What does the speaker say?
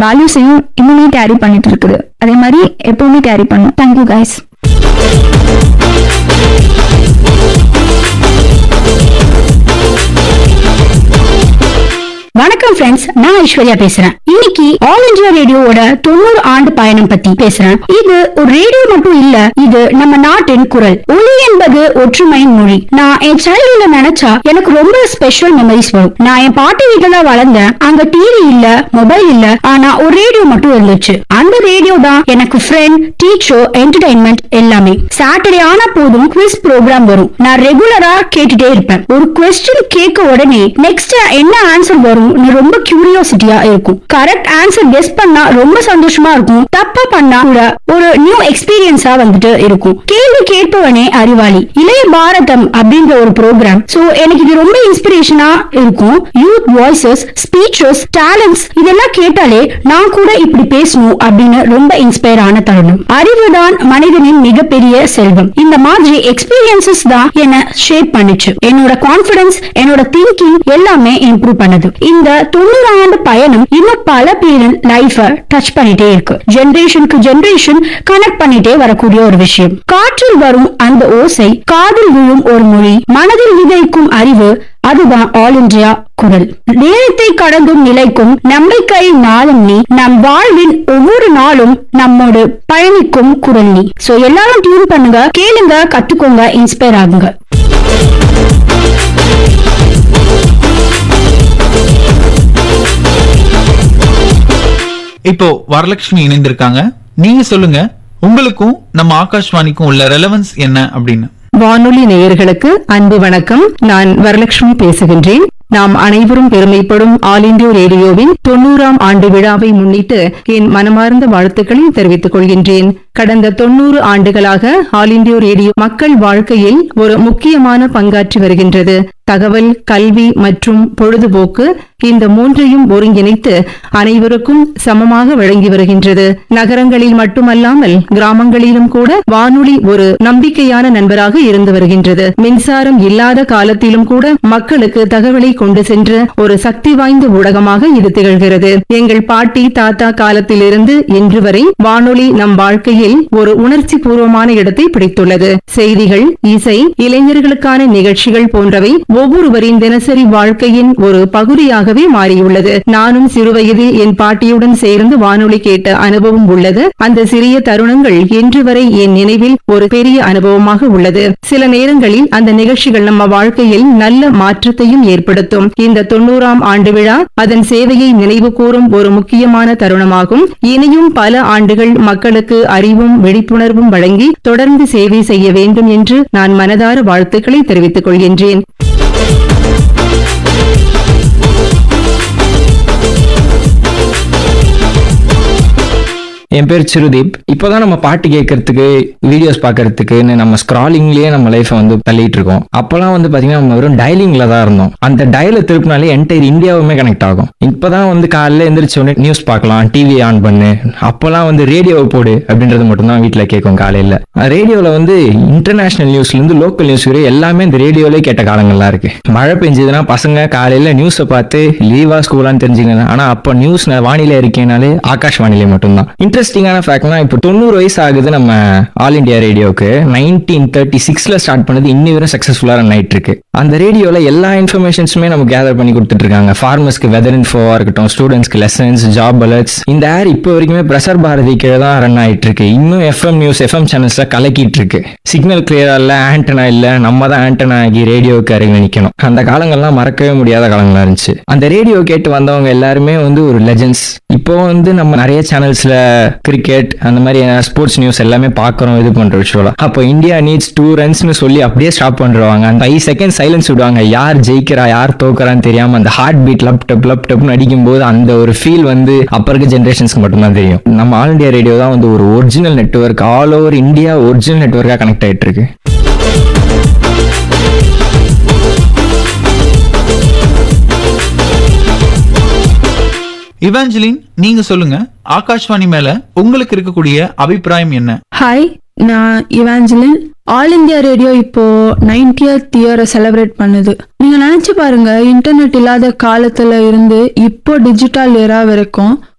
வேல்யூஸையும் இன்னுமே கேரி பண்ணிட்டு இருக்குது அதே மாதிரி எப்பவுமே கேரி பண்ணும் தேங்க்யூ கைஸ் வணக்கம் ஃப்ரெண்ட்ஸ் நான் ஐஸ்வர்யா பேசுறேன் இன்னைக்கு ஆல் இந்தியா ரேடியோவோட தொண்ணூறு ஆண்டு பயணம் பத்தி பேசுறேன் இது ஒரு ரேடியோ மட்டும் இல்ல இது நம்ம நாட்டின் குரல் ஒளி என்பது ஒற்றுமையின் மொழி நான் என் சைல்ட்ஹுட்ல நினைச்சா எனக்கு ரொம்ப ஸ்பெஷல் மெமரிஸ் வரும் நான் என் பாட்டி வீட்டுல தான் வளர்ந்தேன் அங்க டிவி இல்ல மொபைல் இல்ல ஆனா ஒரு ரேடியோ மட்டும் இருந்துச்சு அந்த ரேடியோ தான் எனக்கு ஃப்ரெண்ட் டீச்சர் என்டர்டைன்மெண்ட் எல்லாமே சாட்டர்டே ஆனா போதும் குவிஸ் ப்ரோக்ராம் வரும் நான் ரெகுலரா கேட்டுட்டே இருப்பேன் ஒரு கொஸ்டின் கேட்க உடனே நெக்ஸ்ட் என்ன ஆன்சர் வரும்னு ரொம்ப கியூரியாசிட்டியா இருக்கும் கரெக்ட் ஆன்சர் கெஸ் பண்ணா ரொம்ப சந்தோஷமா இருக்கும் தப்பா பண்ணா கூட ஒரு நியூ எக்ஸ்பீரியன்ஸா வந்துட்டு இருக்கும் கேள்வி கேட்பவனே அறிவாளி இளைய பாரதம் அப்படின்ற ஒரு ப்ரோக்ராம் சோ எனக்கு இது ரொம்ப இன்ஸ்பிரேஷனா இருக்கும் யூத் வாய்ஸஸ் ஸ்பீச்சஸ் டேலண்ட்ஸ் இதெல்லாம் கேட்டாலே நான் கூட இப்படி பேசணும் அப்படின்னு ரொம்ப இன்ஸ்பயர் ஆன தருணம் அறிவுதான் மனிதனின் மிகப்பெரிய செல்வம் இந்த மாதிரி எக்ஸ்பீரியன்சஸ் தான் என்ன ஷேப் பண்ணுச்சு என்னோட கான்பிடன்ஸ் என்னோட திங்கிங் எல்லாமே இம்ப்ரூவ் பண்ணுது இந்த தொண்ணூறு ஆண்டு பயணம் இன்னும் பல பேரின் லைஃப டச் பண்ணிட்டே இருக்கு ஜெனரேஷனுக்கு ஜெனரேஷன் கனெக்ட் பண்ணிட்டே வரக்கூடிய ஒரு விஷயம் காற்றில் வரும் அந்த ஓசை காதில் விழும் ஒரு மொழி மனதில் விதைக்கும் அறிவு அதுதான் ஆல் இந்தியா குரல் நேரத்தை கடந்தும் நிலைக்கும் நம்பிக்கை நாளும் நீ நம் வாழ்வின் ஒவ்வொரு நாளும் நம்மோடு பயணிக்கும் குரல் நீ சோ எல்லாரும் டியூன் பண்ணுங்க கேளுங்க கத்துக்கோங்க இன்ஸ்பயர் ஆகுங்க இப்போ வரலட்சுமி இணைந்திருக்காங்க நீங்க சொல்லுங்க உங்களுக்கும் நம்ம ஆகாஷ்வாணிக்கும் உள்ள ரெலவன்ஸ் என்ன அப்படின்னு வானொலி நேயர்களுக்கு அன்பு வணக்கம் நான் வரலட்சுமி பேசுகின்றேன் நாம் அனைவரும் பெருமைப்படும் ஆல் இந்தியா ரேடியோவின் தொண்ணூறாம் ஆண்டு விழாவை முன்னிட்டு என் மனமார்ந்த வாழ்த்துக்களை தெரிவித்துக் கொள்கின்றேன் கடந்த தொண்ணூறு ஆண்டுகளாக ஆல் இந்தியா ரேடியோ மக்கள் வாழ்க்கையில் ஒரு முக்கியமான பங்காற்றி வருகின்றது தகவல் கல்வி மற்றும் பொழுதுபோக்கு இந்த மூன்றையும் ஒருங்கிணைத்து அனைவருக்கும் சமமாக வழங்கி வருகின்றது நகரங்களில் மட்டுமல்லாமல் கிராமங்களிலும் கூட வானொலி ஒரு நம்பிக்கையான நண்பராக இருந்து வருகின்றது மின்சாரம் இல்லாத காலத்திலும் கூட மக்களுக்கு தகவலை கொண்டு சென்ற ஒரு சக்தி வாய்ந்த ஊடகமாக இது திகழ்கிறது எங்கள் பாட்டி தாத்தா காலத்திலிருந்து இன்று வரை வானொலி நம் வாழ்க்கையில் ஒரு உணர்ச்சி பூர்வமான இடத்தை பிடித்துள்ளது செய்திகள் இசை இளைஞர்களுக்கான நிகழ்ச்சிகள் போன்றவை ஒவ்வொருவரின் தினசரி வாழ்க்கையின் ஒரு பகுதியாகவே மாறியுள்ளது நானும் சிறுவயதில் என் பாட்டியுடன் சேர்ந்து வானொலி கேட்ட அனுபவம் உள்ளது அந்த சிறிய தருணங்கள் இன்று வரை என் நினைவில் ஒரு பெரிய அனுபவமாக உள்ளது சில நேரங்களில் அந்த நிகழ்ச்சிகள் நம்ம வாழ்க்கையில் நல்ல மாற்றத்தையும் ஏற்படுத்தும் இந்த தொண்ணூறாம் ஆண்டு விழா அதன் சேவையை நினைவு கூறும் ஒரு முக்கியமான தருணமாகும் இனியும் பல ஆண்டுகள் மக்களுக்கு அறிவும் விழிப்புணர்வும் வழங்கி தொடர்ந்து சேவை செய்ய வேண்டும் என்று நான் மனதார வாழ்த்துக்களை தெரிவித்துக் கொள்கின்றேன் என் பேர் சிறுதீப் இப்போதான் நம்ம பாட்டு கேட்கறதுக்கு வீடியோஸ் பார்க்கறதுக்குன்னு நம்ம ஸ்க்ராலிங்லயே நம்ம லைஃப்பை வந்து தள்ளிட்டு இருக்கோம் அப்போலாம் வந்து பாத்தீங்கன்னா நம்ம வெறும் டயலிங்ல தான் இருந்தோம் அந்த டயலை திருப்பினாலே என்டையர் இந்தியாவுமே கனெக்ட் ஆகும் இப்போதான் வந்து காலையில எந்திரிச்ச உடனே நியூஸ் பார்க்கலாம் டிவி ஆன் பண்ணு அப்போலாம் வந்து ரேடியோவை போடு அப்படின்றது மட்டும்தான் வீட்டில் கேட்கும் காலையில ரேடியோவில் வந்து இன்டர்நேஷனல் நியூஸ்ல இருந்து லோக்கல் நியூஸ் வரை எல்லாமே இந்த ரேடியோலே கேட்ட காலங்கள்லாம் இருக்கு மழை பெஞ்சதுன்னா பசங்க காலையில நியூஸை பார்த்து லீவா ஸ்கூலான்னு தெரிஞ்சுங்க ஆனா அப்போ நியூஸ் வானிலை இருக்கேனாலே ஆகாஷ்வாணிலே மட்டும்தான் இன்ட்ரெஸ்டிங்கான ஃபேக்ட்னா இப்போ தொண்ணூறு வயசு ஆகுது நம்ம ஆல் இண்டியா ரேடியோக்கு நைன்டீன் தேர்ட்டி சிக்ஸ்ல ஸ்டார்ட் பண்ணது இன்னி வரை சக்ஸஸ்ஃபுல்லாக ரன் ஆயிட்டு இருக்கு அந்த ரேடியோல எல்லா இன்ஃபர்மேஷன்ஸுமே நமக்கு கேதர் பண்ணி கொடுத்துட்டு இருக்காங்க ஃபார்மர்ஸ்க்கு வெதர் இன்ஃபோவா இருக்கட்டும் ஸ்டூடெண்ட்ஸ்க்கு லெசன்ஸ் ஜாப் அலர்ட்ஸ் இந்த ஏர் இப்போ வரைக்குமே பிரசர் பாரதி கீழே தான் ரன் ஆயிட்டு இருக்கு இன்னும் எஃப்எம் நியூஸ் எஃப்எம் சேனல்ஸ்ல கலக்கிட்டு இருக்கு சிக்னல் கிளியரா இல்ல ஆண்டனா இல்ல நம்ம தான் ஆண்டனா ஆகி ரேடியோவுக்கு அருகே நிக்கணும் அந்த காலங்கள்லாம் மறக்கவே முடியாத காலங்களா இருந்துச்சு அந்த ரேடியோ கேட்டு வந்தவங்க எல்லாருமே வந்து ஒரு லெஜெண்ட்ஸ் இப்போ வந்து நம்ம நிறைய சேனல்ஸ்ல கிரிக்கெட் அந்த மாதிரி ஸ்போர்ட்ஸ் நியூஸ் எல்லாமே பார்க்குறோம் இது பண்ற விஷயம் அப்போ இந்தியா நீட்ஸ் டூ ரன்ஸ்னு சொல்லி அப்படியே ஸ்டாப் பண்றாங்க அந்த ஃபைவ் செகண்ட் சைலன்ஸ் விடுவாங்க யார் ஜெயிக்கிறா யார் தோக்குறான்னு தெரியாம அந்த heart beat lub dub lub டப்னு அடிக்கும் போது அந்த ஒரு ஃபீல் வந்து அப்ப இருக்க ஜென்ரேஷன்ஸ்க்கு மட்டும்தான் தெரியும் நம்ம ஆல் இந்தியா ரேடியோ தான் வந்து ஒரு original network all over India original நெட்வொர்க்காக கனெக்ட் ஆயிட்டு இருக்கு இவாஞ்சலின் நீங்க சொல்லுங்க ஆகாஷ்வாணி மேல உங்களுக்கு இருக்கக்கூடிய அபிப்பிராயம் என்ன ஹாய் நான் இவாஞ்சலின் ஆல் இந்தியா ரேடியோ இப்போ நைன்டியத் இயரை செலிப்ரேட் பண்ணுது நீங்க நினைச்சு பாருங்க இன்டர்நெட் இல்லாத காலத்துல இருந்து இப்போ டிஜிட்டல் இயரா வரைக்கும்